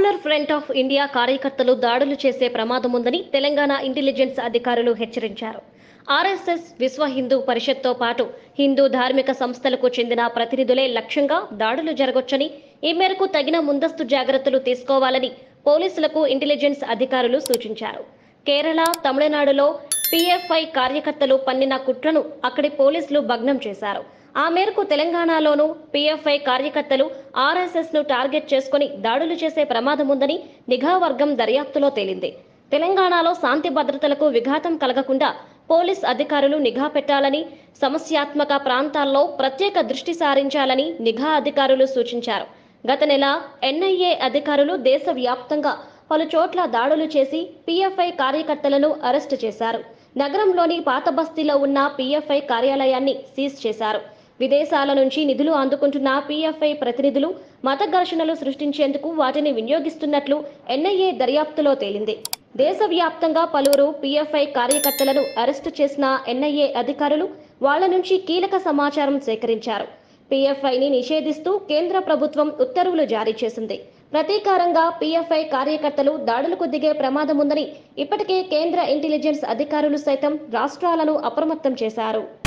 popular front of India కార్యకర్తలు దాడులు చేసే ప్రమాదం ఉందని తెలంగాణ ఇంటెలిజెన్స్ అధికారులు హెచ్చరించారు ఆర్ఎస్ఎస్ విశ్వ హిందూ పరిషత్తో పాటు హిందూ ధార్మిక సంస్థలకు చెందిన ప్రతినిధులే లక్ష్యంగా దాడులు జరగొచ్చని ఈ మేరకు తగిన ముందస్తు జాగ్రత్తలు తీసుకోవాలని పోలీసులకు ఇంటెలిజెన్స్ అధికారులు సూచించారు కేరళ తమిళనాడులో పీఎఫ్ఐ కార్యకర్తలు పన్నిన కుట్రను అక్కడి పోలీసులు భగ్నం చేశారు ఆ మేరకు తెలంగాణలోనూ పీఎఫ్ఐ కార్యకర్తలు ఆర్ఎస్ఎస్ ను టార్గెట్ చేసుకుని దాడులు చేసే ప్రమాదం ఉందని నిఘా వర్గం దర్యాప్తులో తేలింది తెలంగాణలో శాంతి భద్రతలకు విఘాతం కలగకుండా పోలీస్ అధికారులు నిఘా పెట్టాలని సమస్యాత్మక ప్రాంతాల్లో ప్రత్యేక దృష్టి సారించాలని నిఘా అధికారులు సూచించారు గత నెల ఎన్ఐఏ అధికారులు దేశవ్యాప్తంగా పలు చోట్ల దాడులు చేసి పీఎఫ్ఐ కార్యకర్తలను అరెస్టు చేశారు నగరంలోని పాత బస్తీలో ఉన్న పీఎఫ్ఐ కార్యాలయాన్ని సీజ్ చేశారు విదేశాల నుంచి నిధులు అందుకుంటున్న పీఎఫ్ఐ ప్రతినిధులు మత ఘర్షణలు సృష్టించేందుకు వాటిని వినియోగిస్తున్నట్లు ఎన్ఐఏ దర్యాప్తులో తేలింది దేశవ్యాప్తంగా పలువురు పీఎఫ్ఐ కార్యకర్తలను అరెస్టు చేసిన ఎన్ఐఏ అధికారులు వాళ్ల నుంచి కీలక సమాచారం సేకరించారు పీఎఫ్ఐని నిషేధిస్తూ కేంద్ర ప్రభుత్వం ఉత్తర్వులు జారీ చేసింది ప్రతీకారంగా పీఎఫ్ఐ కార్యకర్తలు దాడులకు దిగే ప్రమాదం ఉందని ఇప్పటికే కేంద్ర ఇంటెలిజెన్స్ అధికారులు సైతం రాష్ట్రాలను అప్రమత్తం చేశారు